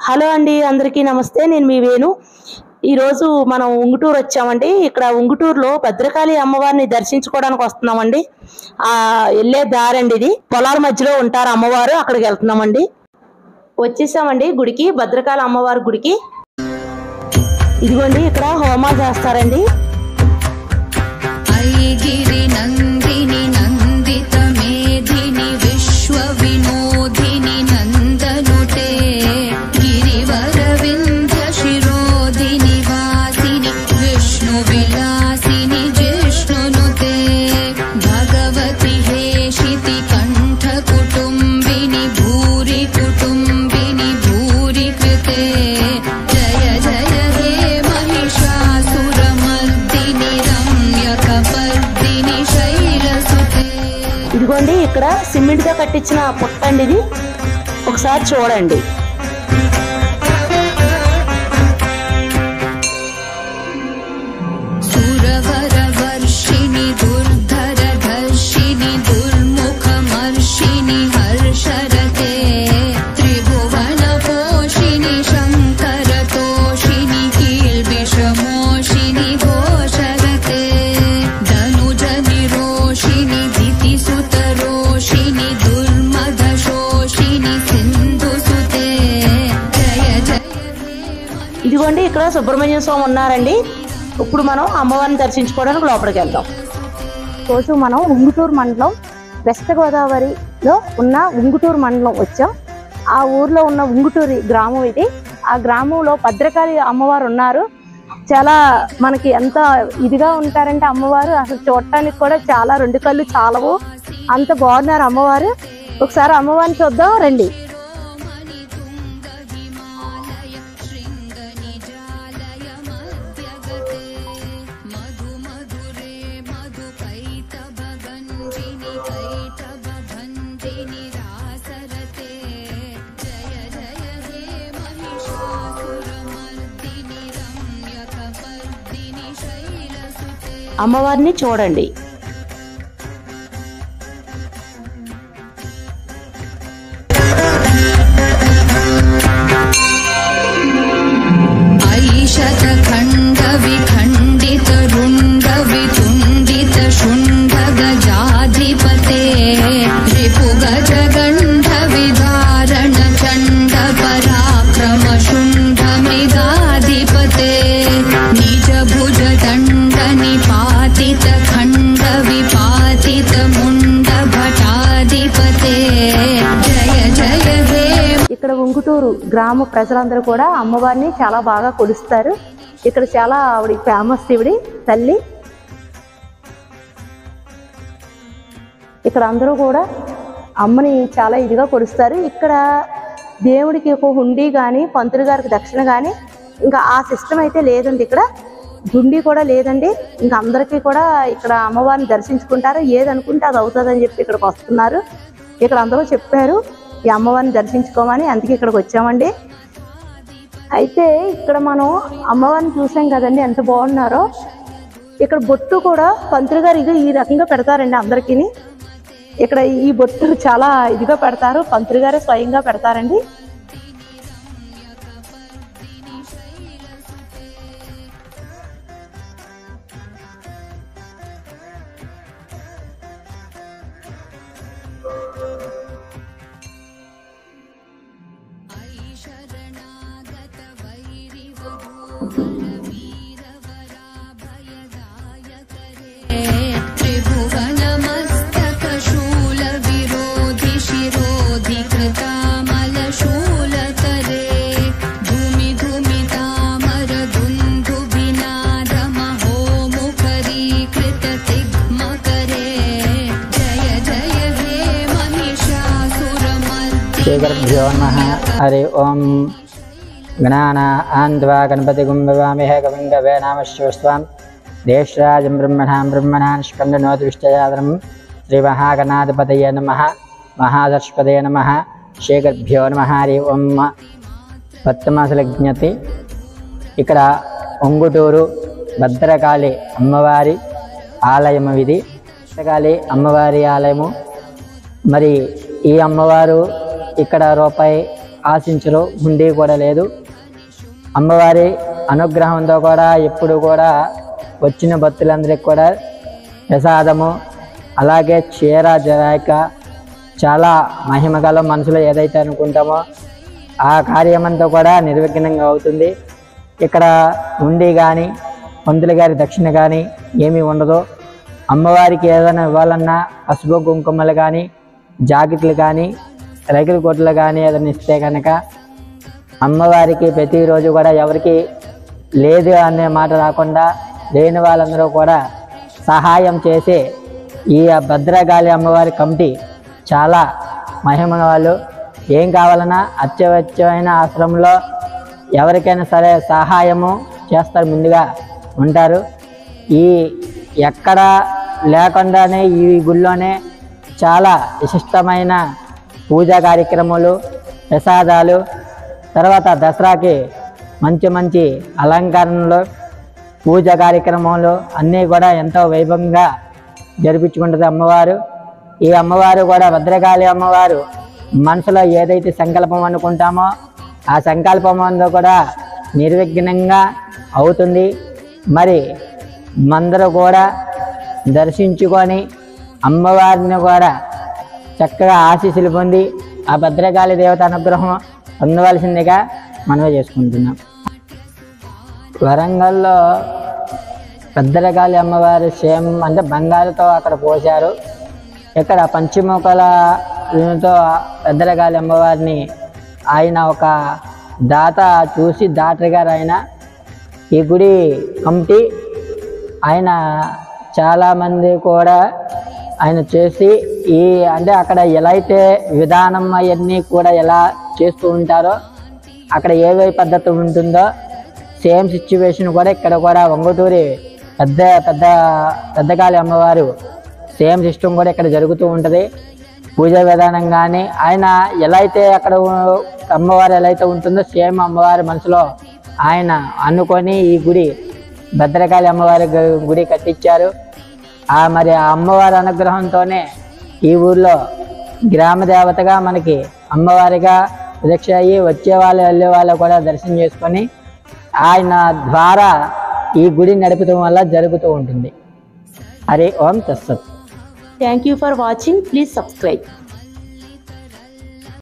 hello అండి అందరికీ నమస్తే నేను మీ వేణు ఈరోజు మనం ఉంగుటూరు వచ్చామండి ఇక్కడ ఉంగుటూరులో భద్రకాళి అమ్మవారిని దర్శించుకోవడానికి వస్తున్నామండి ఆ వెళ్ళే దారండి ఇది పొలాల మధ్యలో ఉంటారు అమ్మవారు అక్కడికి వెళ్తున్నామండి వచ్చేసామండి గుడికి భద్రకాళి అమ్మవారి గుడికి ఇదిగోండి ఇక్కడ హోమాలు చేస్తారండి ऐगिरि नन्दिनि नन्दित मेधिनि विश्वविनोदिनि नन्दनुते गिरिवरविन्ध्य शिरोधिनि वासिनि विष्णुविलासिनि जिष्णुनुते भगवति हेशिति कण्ठकुटुम्बिनि भूरि कुटुम्बिनि भूरि कृते जय जय हे महिषासुरमर्दिनि रम्यकपर्दिनि शैलसुते ఇదిగోండి ఇక్కడ సిమెంట్ తో కట్టించిన పుట్ట అండి ఇది ఒకసారి చూడండి सुरवरवर्षिणि दुर्धरधर्षिणि दुर्मुखमर्षिणि हर्षरते त्रिभुवनपोषिणि शङ्करतोषिणि कील्बिषमोषिणि घोषरते धनुजनिरोषिणि दितिसुतरोषिणि दुर्मदशोषिणि सिन्धुसुते जय जय हे ఇదిగోండి ఇక్కడ సుబ్రహ్మణ్య స్వామి ఉన్నారండి ఇప్పుడు మనం అమ్మవారిని దర్శించుకోవడానికి లోపలికి వెళ్దాం రోజు మనం ఉంగుటూరు మండలం వెస్ట్ గోదావరిలో ఉన్న ఉంగుటూరు మండలం వచ్చాం ఆ ఊర్లో ఉన్న ఉంగుటూరి గ్రామం ఇది ఆ గ్రామంలో భద్రకాళి అమ్మవారు ఉన్నారు చాలా మనకి ఎంత ఇదిగా ఉంటారంటే అమ్మవారు అసలు చూడటానికి కూడా చాలా రెండు కళ్ళు చాలవు అంత బాగున్నారు అమ్మవారు ఒకసారి అమ్మవారిని చూద్దాం రండి मणितुङ्गहिमालय शृङ्गनिजालय मध्यगते मधुमधुरे मधुकैटभगञ्जिनि कैटभभञ्जिनि रासरते जय जय हे महिषासुरमर्दिनि रम्यकपर्दिनि शैलसुते అమ్మవారిని చూడండి ऐशतखण्डविखण्डितरुण्डवितुण्डितशुण्डगजाधिपते रिपुगजगण्डविधारणचण्डपराक्रमशुण्डमिदाधिपते निजभुजदण्डनिपातितखण्डविपातितमुण्डभटाधिपते जय जय हे ఇక్కడ ఉంగుటూరు గ్రామ ప్రజలందరూ కూడా అమ్మవారిని చాలా బాగా కొలుస్తారు ఇక్కడ చాలా ఆవిడ ఫేమస్ ఇవిడి తల్లి ఇక్కడ అందరూ కూడా అమ్మని చాలా ఇదిగా కొలుస్తారు ఇక్కడ దేవుడికి ఒక హుండీ కానీ పంతులు గారికి దక్షిణ కానీ ఇంకా ఆ సిస్టమ్ అయితే లేదండి ఇక్కడ హుండీ కూడా లేదండి ఇంకా అందరికీ కూడా ఇక్కడ అమ్మవారిని దర్శించుకుంటారు ఏది అనుకుంటే అది అవుతుందని చెప్పి ఇక్కడికి వస్తున్నారు ఇక్కడ అందరూ చెప్పారు ఈ అమ్మవారిని దర్శించుకోమని అందుకే ఇక్కడికి వచ్చామండి అయితే ఇక్కడ మనం అమ్మవారిని చూసాం కదండి ఎంత బాగున్నారో ఇక్కడ బొట్టు కూడా పంతులు గారు ఇగో ఈ రకంగా పెడతారండి అందరికీ ఇక్కడ ఈ బొట్టు చాలా ఇదిగా పెడతారు పంతులు గారే స్వయంగా పెడతారండి शरणागत वैरिवधूफलवीरवराभयदायकरे त्रिभुवनमस्तकशूलविरोधि शिरोधि कृतामलशूलकरे धूमि धूमितामर दुन्दुभिनादमहोमुखरीकृततिग्मकरे जय जय हे महिषासुरमर्दिनि श्रीगुरुभ्यो नमः हरि ओं गणाना आन्द्वा गणपतिगुं भवामिह कविं गवे नामश्वस्वां देशराजं ब्रह्मणां ब्रह्मणान् स्कन्दनोतिविष्टयादनं श्रीमहागणाधिपतये नमः महासरस्वतये नमः శ్రీగురుభ్యో నమ హరి ఓం భక్తమాసలజ్ఞతి ఇక్కడ ఒంగుటూరు భద్రకాళి అమ్మవారి ఆలయము ఇది భద్రకాళి అమ్మవారి ఆలయము మరి ఈ అమ్మవారు ఇక్కడ రూపాయి ఆశించరు హుండీ కూడా లేదు అమ్మవారి అనుగ్రహంతో కూడా ఎప్పుడు కూడా వచ్చిన భక్తులందరికీ కూడా ప్రసాదము అలాగే చీర జరాయిక చాలా మహిమగల మనసులో ఏదైతే అనుకుంటామో ఆ కార్యమంతా కూడా నిర్విఘ్నంగా అవుతుంది ఇక్కడ ఉండి కానీ పంతులు గారి దక్షిణ కానీ ఏమీ ఉండదు అమ్మవారికి ఏదైనా ఇవ్వాలన్నా పసుపు కుంకుమలు కానీ జాకెట్లు కానీ రైతుల కొట్లు కానీ ఏదైనా ఇస్తే కనుక అమ్మవారికి ప్రతిరోజు కూడా ఎవరికి లేదు అనే మాట రాకుండా లేని వాళ్ళందరూ కూడా సహాయం చేసి ఈ భద్రకాళి అమ్మవారి కమిటీ చాలా మహిమ వాళ్ళు ఏం కావాలన్నా అత్యవత్యమైన ఆశ్రమంలో ఎవరికైనా సరే సహాయము చేస్తారు ముందుగా ఉంటారు ఈ ఎక్కడ లేకుండానే ఈ గుళ్ళోనే చాలా విశిష్టమైన పూజా కార్యక్రమాలు ప్రసాదాలు తర్వాత దసరాకి మంచి మంచి అలంకరణలు పూజ కార్యక్రమాలు అన్నీ కూడా ఎంతో వైభవంగా జరిపించుకుంటుంది అమ్మవారు ఈ అమ్మవారు కూడా భద్రకాళి అమ్మవారు మనసులో ఏదైతే సంకల్పం అనుకుంటామో ఆ సంకల్పం అంతా కూడా నిర్విఘ్నంగా అవుతుంది మరి మందరూ కూడా దర్శించుకొని అమ్మవారిని కూడా చక్కగా ఆశీస్సులు పొంది ఆ భద్రకాళి దేవత అనుగ్రహం పొందవలసిందిగా మనవి చేసుకుంటున్నాం వరంగల్లో భద్రకాళి అమ్మవారి సేమ్ అంటే బంగారుతో అక్కడ పోశారు ఇక్కడ పంచముఖలతో భద్రకాళి అమ్మవారిని ఆయన ఒక దాత చూసి దాటర్ గారు ఆయన ఈ గుడి కమిటీ ఆయన చాలామంది కూడా ఆయన చేసి ఈ అంటే అక్కడ ఎలా అయితే విధానం అవన్నీ కూడా ఎలా చేస్తూ ఉంటారో అక్కడ ఏవే పద్ధతి ఉంటుందో సేమ్ సిచ్యువేషన్ కూడా ఇక్కడ కూడా వంగటూరి పెద్ద పెద్ద పెద్దకాళి అమ్మవారు సేమ్ సిస్టమ్ కూడా ఇక్కడ జరుగుతూ ఉంటుంది పూజా విధానం కానీ ఆయన ఎలా అయితే అక్కడ ఉ- అమ్మవారు ఎలా అయితే ఉంటుందో సేమ్ అమ్మవారి మనసులో ఆయన అనుకొని ఈ గుడి భద్రకాళి అమ్మవారి గు- గుడి కట్టించారు ఆ మరి ఆ అమ్మవారి అనుగ్రహంతోనే ఈ ఊర్లో గ్రామ దేవతగా మనకి అమ్మవారిగా ప్రదక్ష అయ్యి వచ్చే వాళ్ళు వెళ్ళే వాళ్ళు కూడా దర్శనం చేసుకొని ఆయన ద్వారా ఈ గుడి నడుపుతాం వల్ల జరుగుతూ ఉంటుంది హరి ఓం తస్సత్ thank you for watching please subscribe